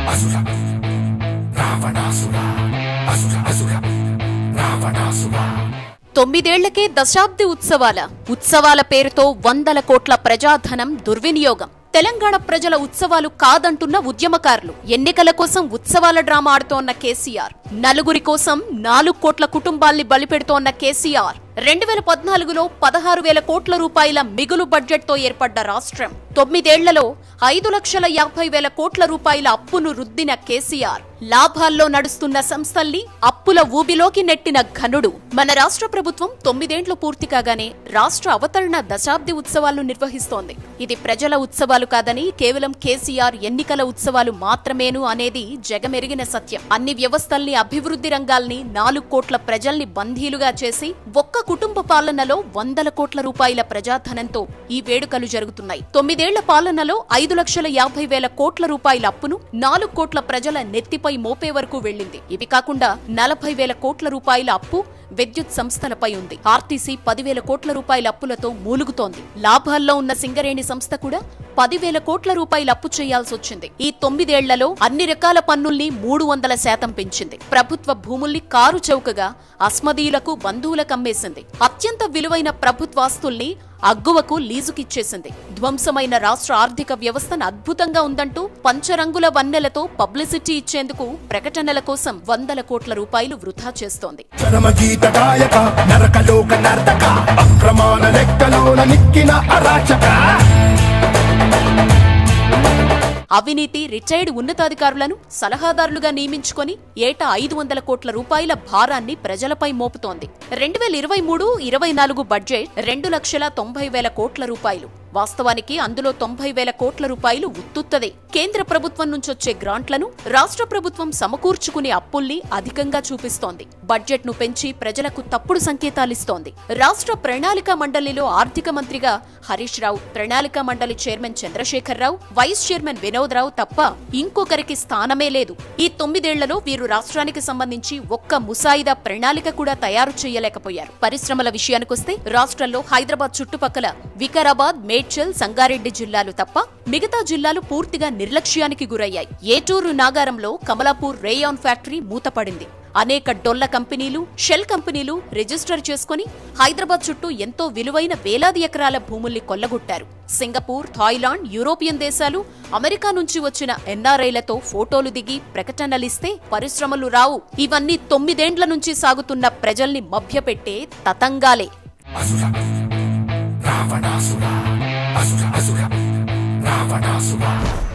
అసుర రావణాసుర అసుర అసుర రావణాసుర తొమ్మిదేళ్లకే దశాబ్ది ఉత్సవాల ఉత్సవాల పేరుతో వందల కోట్ల ప్రజాధనం దుర్వినియోగం తెలంగాణ ప్రజల ఉత్సవాలు కాదంటున్న ఉద్యమకారులు ఎన్నికల కోసం ఉత్సవాల డ్రామా ఆడుతోన్న కేసీఆర్ నలుగురి కోసం నాలుగు కోట్ల కుటుంబాల్ని బలిపెడుతోన్న కేసీఆర్ రెండు వేల పద్నాలుగులో పదహారు వేల కోట్ల రూపాయల మిగులు బడ్జెట్తో ఏర్పడ్డ రాష్ట్రం తొమ్మిదేళ్లలో ఐదు లక్షల యాభై వేల కోట్ల రూపాయల అప్పును రుద్దిన కేసీఆర్ లాభాల్లో నడుస్తున్న సంస్థల్ని అప్పుల ఊబిలోకి నెట్టిన ఘనుడు మన రాష్ట్ర ప్రభుత్వం తొమ్మిదేండ్లు పూర్తి కాగానే రాష్ట్ర అవతరణ దశాబ్ది ఉత్సవాలను నిర్వహిస్తోంది ఇది ప్రజల ఉత్సవాలు కాదని కేవలం కేసీఆర్ ఎన్నికల ఉత్సవాలు మాత్రమేను అనేది జగమెరిగిన సత్యం అన్ని వ్యవస్థల్ని అభివృద్ధి రంగాల్ని నాలుగు కోట్ల ప్రజల్ని బందీలుగా చేసి ఒక్క కుటుంబ పాలనలో వందల కోట్ల రూపాయల ప్రజాధనంతో ఈ వేడుకలు జరుగుతున్నాయి తొమ్మిదేళ్ల పాలనలో ఐదు లక్షల యాభై వేల కోట్ల రూపాయల అప్పును నాలుగు కోట్ల ప్రజల నెత్తిపై మోపే వరకు వెళ్ళింది ఇవి కాకుండా నలభై వేల కోట్ల రూపాయల అప్పు విద్యుత్ సంస్థలపై ఉంది ఆర్టీసీ పదివేల కోట్ల రూపాయల అప్పులతో మూలుగుతోంది లాభాల్లో ఉన్న సింగరేణి సంస్థ కూడా పదివేల కోట్ల రూపాయల అప్పు చేయాల్సి వచ్చింది ఈ తొమ్మిదేళ్లలో అన్ని రకాల పన్నుల్ని మూడు వందల శాతం పెంచింది ప్రభుత్వ భూముల్ని కారు చౌకగా అస్మదీయులకు బంధువులకు అమ్మేసింది అత్యంత విలువైన ప్రభుత్వాస్తుల్ని అగ్గువకు లీజుకిచ్చేసింది ధ్వంసమైన రాష్ట్ర ఆర్థిక వ్యవస్థను అద్భుతంగా ఉందంటూ పంచరంగుల వన్నెలతో పబ్లిసిటీ ఇచ్చేందుకు ప్రకటనల కోసం వందల కోట్ల రూపాయలు వృధా చేస్తోంది చరమగీత గాయక నరకలోక నర్తక అక్రమాల లెక్కలోన నిక్కిన అరాచక అవినీతి రిటైర్డ్ ఉన్నతాధికారులను సలహాదారులుగా నియమించుకొని ఏటా ఐదు వందల కోట్ల రూపాయల భారాన్ని ప్రజలపై మోపుతోంది రెండు వేల ఇరవై మూడు ఇరవై నాలుగు బడ్జెట్ రెండు లక్షల తొంభై వేల కోట్ల రూపాయలు వాస్తవానికి అందులో తొంభై వేల కోట్ల రూపాయలు ఉత్తుత్తదే కేంద్ర ప్రభుత్వం నుంచొచ్చే గ్రాంట్లను రాష్ట్ర ప్రభుత్వం సమకూర్చుకునే అప్పుల్ని అధికంగా చూపిస్తోంది బడ్జెట్ ను పెంచి ప్రజలకు తప్పుడు సంకేతాలిస్తోంది రాష్ట్ర ప్రణాళిక మండలిలో ఆర్థిక మంత్రిగా హరీష్ రావు ప్రణాళిక మండలి chairman Chandrashekar Rao vice chairman Vinod Rao తప్ప ఇంకొకరికి స్థానమే లేదు ఈ తొమ్మిదేళ్లలో వీరు రాష్ట్రానికి సంబంధించి ఒక్క ముసాయిదా ప్రణాళిక కూడా తయారు చేయలేకపోయారు పరిశ్రమల విషయానికొస్తే రాష్ట్రంలో హైదరాబాద్ చుట్టుపక్కల వికారాబాద్ మేడ్చల్ సంగారెడ్డి జిల్లాలు తప్ప మిగతా జిల్లాలు పూర్తిగా నిర్లక్ష్యానికి గురయ్యాయి ఏటూరు నాగారంలో కమలాపూర్ రేయాన్ ఫ్యాక్టరీ మూతపడింది అనేక డొల్ల కంపెనీలు షెల్ కంపెనీలు రిజిస్టర్ చేసుకుని హైదరాబాద్ చుట్టూ ఎంతో విలువైన వేలాది ఎకరాల భూముల్ని కొల్లగొట్టారు సింగపూర్ థాయిలాండ్ యూరోపియన్ దేశాలు అమెరికా నుంచి వచ్చిన ఎన్ఆర్ఐలతో ఫోటోలు దిగి ప్రకటనలిస్తే పరిశ్రమలు రావు ఇవన్నీ తొమ్మిదేండ్ల నుంచి సాగుతున్న ప్రజల్ని మభ్యపెట్టే తతంగాలే అసుర రావణాసుర అసుర అసుర రావణాసుర